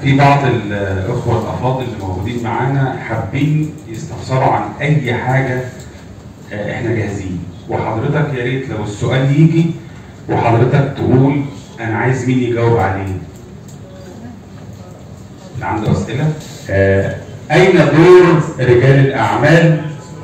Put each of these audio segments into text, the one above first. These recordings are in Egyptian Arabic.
في بعض الاخوه الافاضل اللي موجودين معانا حابين يستفسروا عن اي حاجه آه، احنا جاهزين وحضرتك يا ريت لو السؤال يجي وحضرتك تقول انا عايز مين يجاوب عليه اللي عنده اسئله آه، اين دور رجال الاعمال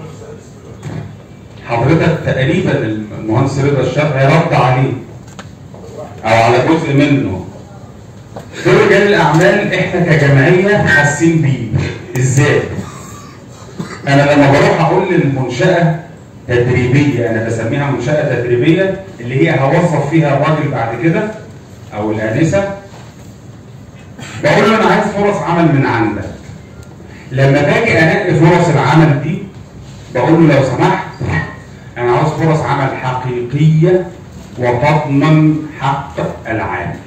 حضرتك تقريبا المهندس رضا الشافعي رد عليه او على جزء منه دور رجال الاعمال احنا كجمعيه حاسين بيه ازاي؟ انا لما بروح اقول للمنشاه تدريبيه انا بسميها منشاه تدريبيه اللي هي هوظف فيها الراجل بعد كده او الانسه بقول له انا عايز فرص عمل من عندك لما باجي انقي فرص العمل دي بقول له لو سمحت انا عاوز فرص عمل حقيقيه وتضمن حق العامل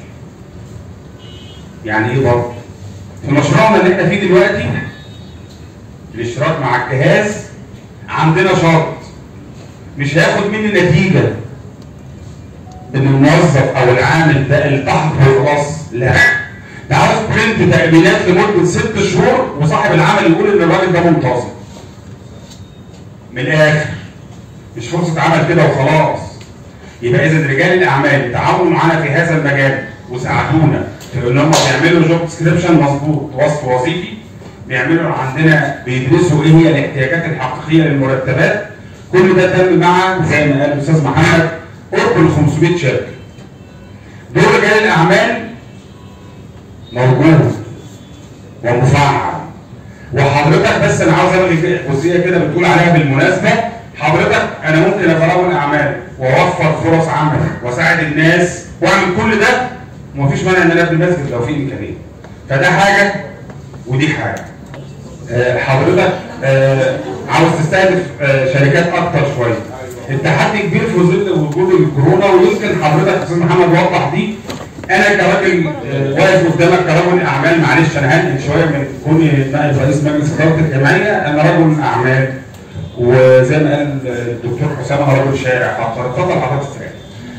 يعني ايه برضه في مشروعنا اللي احنا فيه دلوقتي الاشتراك مع الجهاز عندنا شرط مش هياخد مني نتيجه ان الموظف او العامل ده التحق وخلاص لا ده عاوز برنت تأمينات لمده ست شهور وصاحب العمل يقول ان الراجل ده منتظم من الاخر مش فرصه عمل كده وخلاص يبقى اذا رجال الاعمال يتعاونوا معانا في هذا المجال وساعدونا في ان هم بيعملوا جوب ديسكريبشن مظبوط وصف وظيفي بيعملوا عندنا بيدرسوا ايه هي الاحتياجات الحقيقيه للمرتبات كل ده تم مع زي ما قال الاستاذ محمد قرب ال 500 شركه دور رجال الاعمال موجود ومفعل وحضرتك بس انا عاوز الغي جزئيه كده بتقول عليها بالمناسبه حضرتك انا ممكن اتراون اعمال واوفر فرص عمل واساعد الناس واعمل كل ده ومفيش مانع ان انا ابني مسجد لو في امكانيه فده حاجه ودي حاجه آه، حضرتك آه، عاوز تستهدف آه، شركات اكتر شويه التحدي كبير في ظل وجود الكورونا ويمكن حضرتك استاذ محمد وضح دي انا كراجل آه، واقف قدامك كرجل اعمال معلش انا هنقل شويه من كوني نائب رئيس مجلس اداره الجمعيه انا رجل اعمال وزي ما قال الدكتور حسام انا رجل شارع فاتفضل حضرتك استريح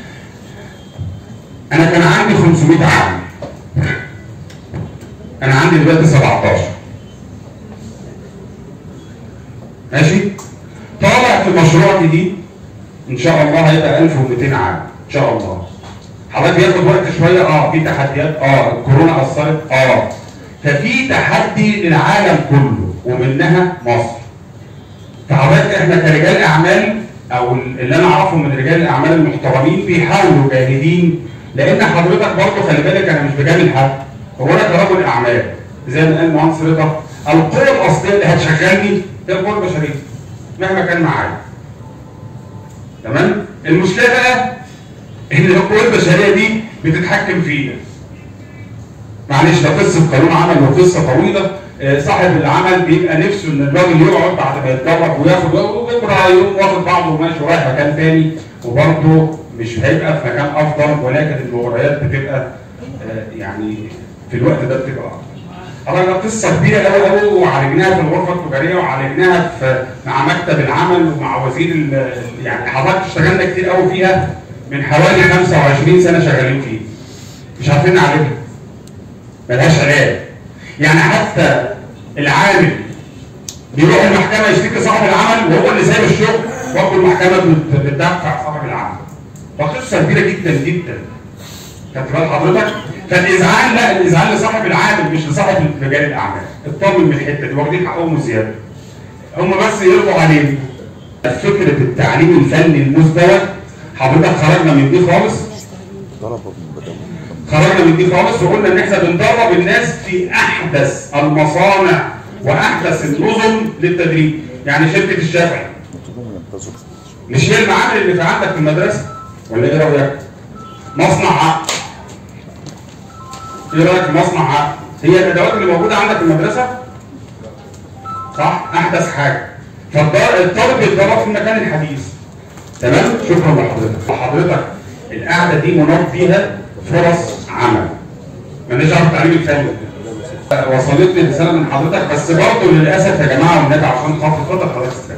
انا كان عندي 500 عامل انا عندي دلوقتي 17 ماشي طالع في مشروع جديد ان شاء الله هيبقى 1200 عام ان شاء الله حضرتك بياخد وقت شويه اه في تحديات اه الكورونا اثرت اه ففي تحدي للعالم كله ومنها مصر فحضرتك احنا كرجال اعمال او اللي انا اعرفه من رجال الاعمال المحترمين بيحاولوا جاهدين لان حضرتك برضه خلي بالك انا مش بجامل حد هو انا كرجل اعمال زي ما قال المهندس رضا القوه الاصليه اللي هتشغلني هي القوه البشريه مهما كان معايا تمام المشكله بقى ان القوه البشريه دي بتتحكم فينا معلش ده قصه قانون عمل وقصه طويله آه، صاحب العمل بيبقى نفسه ان الراجل يقعد بعد ما يتدرب وياخد وبكره يقوم واخد بعضه وماشي ورايح مكان تاني وبرضه مش هيبقى في مكان افضل ولكن المغريات بتبقى آه، يعني في الوقت ده بتبقى افضل. طبعا قصه كبيره قوي قوي وعالجناها في الغرفه التجاريه وعالجناها في مع مكتب العمل ومع وزير ال- يعني حضرتك اشتغلنا كتير قوي فيها من حوالي 25 سنه شغالين فيه. مش عارفين نعالجها. ملهاش علاج. يعني حتى العامل بيروح المحكمه يشتكي صاحب العمل وهو اللي سايب الشغل برضه المحكمه بت- بتدفع صاحب العمل. فقصه كبيره جدا جدا. خدت بال حضرتك؟ فالازعاج لا الازعاج لصاحب العامل مش لصاحب رجال الاعمال. اطمن من الحته دي واخدين حقهم زياده. هم بس يرضوا عليهم. فكره التعليم الفني المزدوج حضرتك خرجنا من دي خالص ضربوا بدل خرجنا من دي خالص وقلنا ان احنا بندرب الناس في احدث المصانع واحدث النظم للتدريب يعني شركه الشافعي نطلبوا ينتظروا مش هي المعامل اللي في عندك في المدرسه ولا ايه رايك؟ مصنع عقد ايه رايك في مصنع عقد؟ هي الادوات اللي موجوده عندك في المدرسه صح؟ احدث حاجه فالطالب بيتدرب في المكان الحديث تمام؟ شكرا لحضرتك وحضرتك القعده دي مناط فيها فرص عمل مالناش دعوه بالتعليم الفني وصلتني رساله من حضرتك بس برضه للاسف يا جماعه والنبي عشان خاطر خاطر حضرتك تستاهل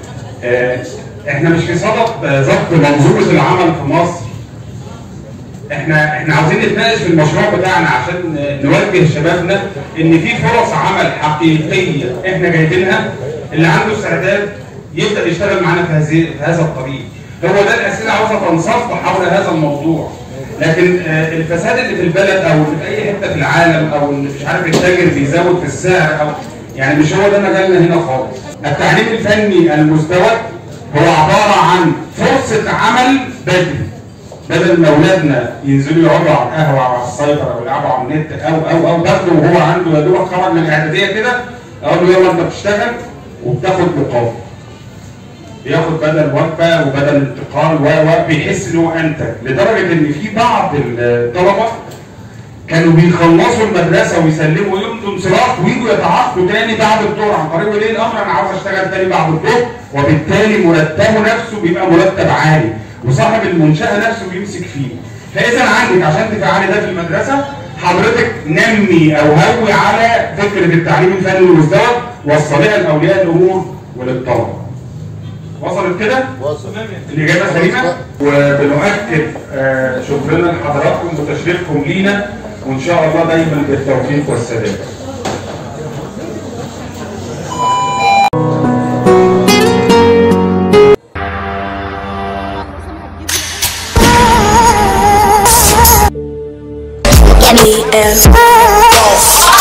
آه، احنا مش في صدد آه، ضبط منظومه العمل في مصر احنا احنا عاوزين نتناقش في المشروع بتاعنا عشان نوجه شبابنا ان في فرص عمل حقيقيه احنا جايبينها اللي عنده استعداد يبدا يشتغل معانا في هذه في هذا الطريق هو ده الاسئله عاوزه تنصب حول هذا الموضوع لكن آه، الفساد اللي في البلد او اللي في اي حته في العالم او اللي مش عارف التاجر بيزود في السعر او يعني مش هو ده مجالنا هنا خالص التعليم الفني المزدوج هو عباره عن فرصه عمل بدري بدل ما اولادنا ينزلوا يقعدوا على القهوه او على السايبر او يلعبوا على النت او او او باخده وهو عنده يا دوبك خرج من الاعداديه كده اقول له يلا انت بتشتغل وبتاخد مقابل بياخد بدل وجبه وبدل انتقال و و بيحس ان هو انتج لدرجه ان في بعض الطلبه كانوا بيخلصوا المدرسه ويسلموا يمضوا انصراف ويجوا يتعاقدوا تاني بعد الظهر عن طريق ولي الامر انا عاوز اشتغل تاني بعد الظهر وبالتالي مرتبه نفسه بيبقى مرتب عالي وصاحب المنشاه نفسه بيمسك فيه فاذا عندك عشان تفعلي ده في المدرسه حضرتك نمي او هوي على فكره التعليم الفني المزدوج وصليها لاولياء الامور وللطلبه وصلت كده؟ وصل الإجابة سليمة وبنؤكد آه، شكرنا لحضراتكم وتشريفكم لينا وإن شاء الله دايما بالتوفيق والسداد. Get me and